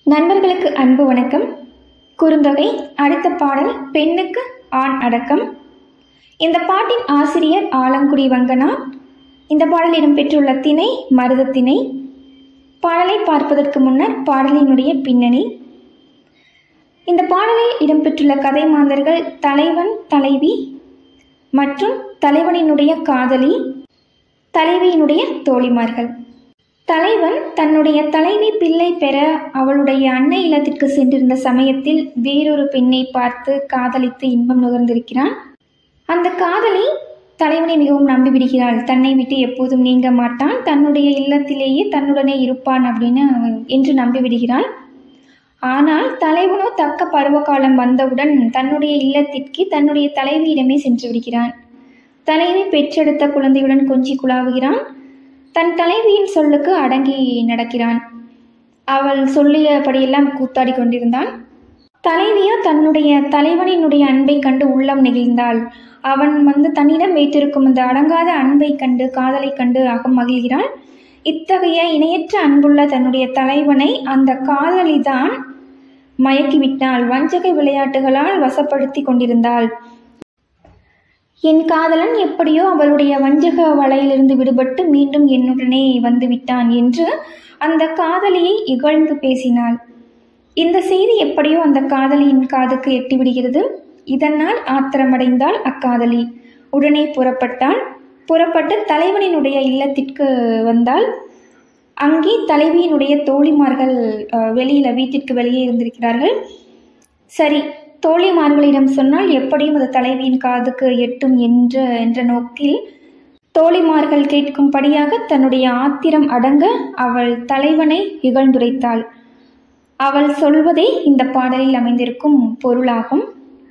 நண்பர்களுக்கு அன்பு வணக்கம் குறுந்தொகை அடுத்த பாடல் பெண்ணுக்கு ஆண் அடக்கம் இந்த பாட்டின் ஆசிரியர் ஆலங்குடி வங்கனா இந்த பாடல் இடம்பெற்றுள்ள திணை மருதத்திணை பாடலை பார்ப்பதற்கு முன்னர் பாடலினுடைய பின்னணி இந்த பாடலில் இடம்பெற்றுள்ள கதை மாந்தர்கள் தலைவன் தலைவி மற்றும் தலைவனினுடைய காதலி தலைவியினுடைய தோழிமார்கள் தலைவன் தன்னுடைய தலைவி பிள்ளை பெற அவளுடைய அன்னை இல்லத்திற்கு சென்றிருந்த சமயத்தில் வேறொரு பெண்ணை பார்த்து காதலித்து இன்பம் நுகர்ந்திருக்கிறான் அந்த காதலி தலைவனை மிகவும் நம்பிவிடுகிறாள் தன்னை விட்டு எப்போதும் நீங்க மாட்டான் தன்னுடைய இல்லத்திலேயே தன்னுடனே இருப்பான் அப்படின்னு என்று நம்பிவிடுகிறாள் ஆனால் தலைவனோ தக்க பருவகாலம் வந்தவுடன் தன்னுடைய இல்லத்திற்கு தன்னுடைய தலைவியிடமே சென்று விடுகிறான் தலைவி பெற்றெடுத்த குழந்தையுடன் கொஞ்சி குழாவுகிறான் தன் தலைவியின் சொல்லுக்கு அடங்கி நடக்கிறான் அவள் சொல்லியபடியெல்லாம் கூத்தாடி கொண்டிருந்தான் தலைவியோ தன்னுடைய தலைவனினுடைய அன்பை கண்டு உள்ளம் நெகிழ்ந்தாள் அவன் வந்து தன்னிடம் வைத்திருக்கும் அந்த அடங்காத அன்பை கண்டு காதலை கண்டு அகம் மகிழ்கிறாள் இத்தகைய இணையற்ற அன்புள்ள தன்னுடைய தலைவனை அந்த காதலிதான் மயக்கிவிட்டாள் வஞ்சக விளையாட்டுகளால் வசப்படுத்தி கொண்டிருந்தாள் என் காதலன் எப்படியோ அவளுடைய வஞ்சக வலையிலிருந்து விடுபட்டு மீண்டும் என்னுடனே வந்துவிட்டான் என்று அந்த காதலியை இகழ்ந்து பேசினாள் இந்த செய்தி எப்படியோ அந்த காதலியின் காதுக்கு எட்டிவிடுகிறது இதனால் ஆத்திரமடைந்தாள் அக்காதலி உடனே புறப்பட்டாள் புறப்பட்டு தலைவனினுடைய இல்லத்திற்கு வந்தாள் அங்கே தலைவியினுடைய தோழிமார்கள் வெளியில வீட்டிற்கு வெளியே இருந்திருக்கிறார்கள் சரி தோழிமார்களிடம் சொன்னால் எப்படியும் அது தலைவியின் காதுக்கு எட்டும் என்ற என்ற நோக்கில் தோழிமார்கள் கேட்கும்படியாக தன்னுடைய ஆத்திரம் அடங்க அவள் தலைவனை இகழ்ந்துரைத்தாள் அவள் சொல்வதே இந்த பாடலில் அமைந்திருக்கும் பொருளாகும்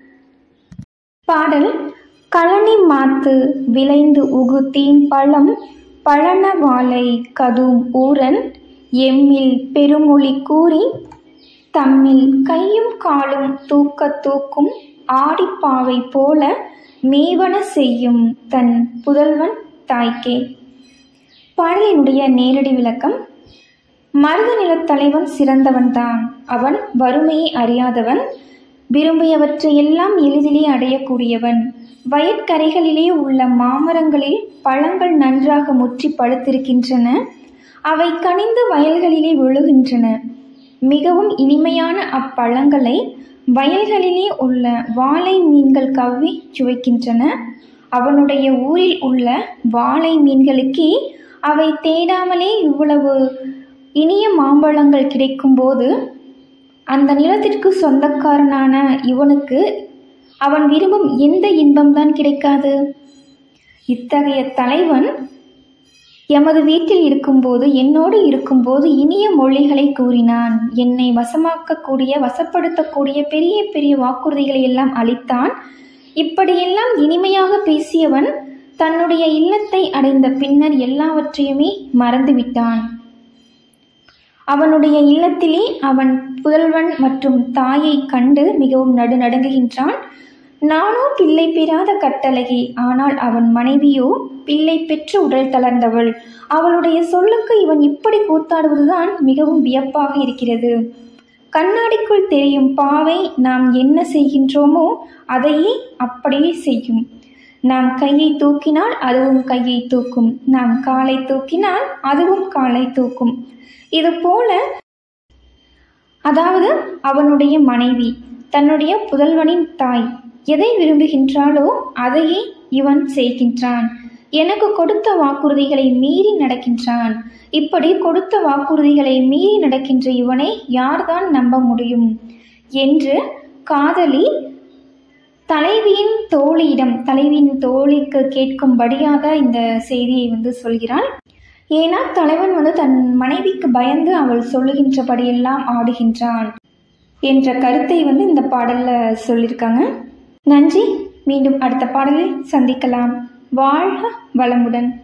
பாடல் களனி மாத்து விளைந்து உகுத்தீம் பழம் பழன வாழை கதும் ஊரன் எம்மில் பெருமொழி கூறி தம்மில் கையும் காலும் தூக்க தூக்கும் ஆடிப்பாவை போல மேவன செய்யும் தன் புதல்வன் தாய்க்கே பாடலினுடைய நேரடி விளக்கம் மருத நிலத்தலைவன் சிறந்தவன்தான் அவன் வறுமையை அறியாதவன் விரும்பியவற்றையெல்லாம் எளிதிலே அடையக்கூடியவன் வயற்கரைகளிலே உள்ள மாமரங்களில் பழங்கள் நன்றாக முற்றி பழுத்திருக்கின்றன அவை கனிந்து வயல்களிலே விழுகின்றன மிகவும் இனிமையான அப்பழங்களை வயல்களிலே உள்ள வாழை மீன்கள் கவ்வி சுவைக்கின்றன அவனுடைய ஊரில் உள்ள வாழை மீன்களுக்கே அவை தேடாமலே இவ்வளவு இனிய மாம்பழங்கள் கிடைக்கும்போது அந்த நிலத்திற்கு சொந்தக்காரனான இவனுக்கு அவன் விரும்பும் எந்த இன்பம்தான் கிடைக்காது இத்தகைய தலைவன் எமது வீட்டில் இருக்கும்போது என்னோடு இருக்கும்போது இனிய மொழிகளை கூறினான் என்னை வசமாக்கக்கூடிய வசப்படுத்தக்கூடிய பெரிய பெரிய வாக்குறுதிகளை எல்லாம் அளித்தான் இப்படியெல்லாம் இனிமையாக பேசியவன் தன்னுடைய இல்லத்தை அடைந்த பின்னர் எல்லாவற்றையுமே மறந்துவிட்டான் அவனுடைய இல்லத்திலே அவன் புதல்வன் மற்றும் தாயை கண்டு மிகவும் நடுநடுங்குகின்றான் நானோ பிள்ளை பெறாத கட்டளையே ஆனால் அவன் மனைவியோ பிள்ளை பெற்று உடல் தளர்ந்தவள் அவளுடைய சொல்லுக்கு இவன் இப்படி கூத்தாடுவதுதான் மிகவும் வியப்பாக இருக்கிறது கண்ணாடிக்குள் தெரியும் பாவை நாம் என்ன செய்கின்றோமோ அதையே அப்படியே செய்யும் நாம் கையை தூக்கினால் அதுவும் கையை தூக்கும் நாம் காலை தூக்கினால் அதுவும் காலை தூக்கும் இது போல அதாவது அவனுடைய மனைவி தன்னுடைய புதல்வனின் தாய் எதை விரும்புகின்றாளோ அதையே இவன் செய்கின்றான் எனக்கு கொடுத்த வாக்குறுதிகளை மீறி நடக்கின்றான் இப்படி கொடுத்த வாக்குறுதிகளை மீறி நடக்கின்ற இவனை யார்தான் நம்ப முடியும் என்று காதலி தலைவியின் தோழியிடம் தலைவியின் தோழிக்கு கேட்கும்படியாக இந்த செய்தியை வந்து சொல்கிறாள் ஏன்னா தலைவன் வந்து தன் மனைவிக்கு பயந்து அவள் சொல்லுகின்றபடியெல்லாம் ஆடுகின்றான் என்ற கருத்தை வந்து இந்த பாடலில் சொல்லியிருக்காங்க நன்றி மீண்டும் அடுத்த பாடலில் சந்திக்கலாம் வாழ்க வளமுடன்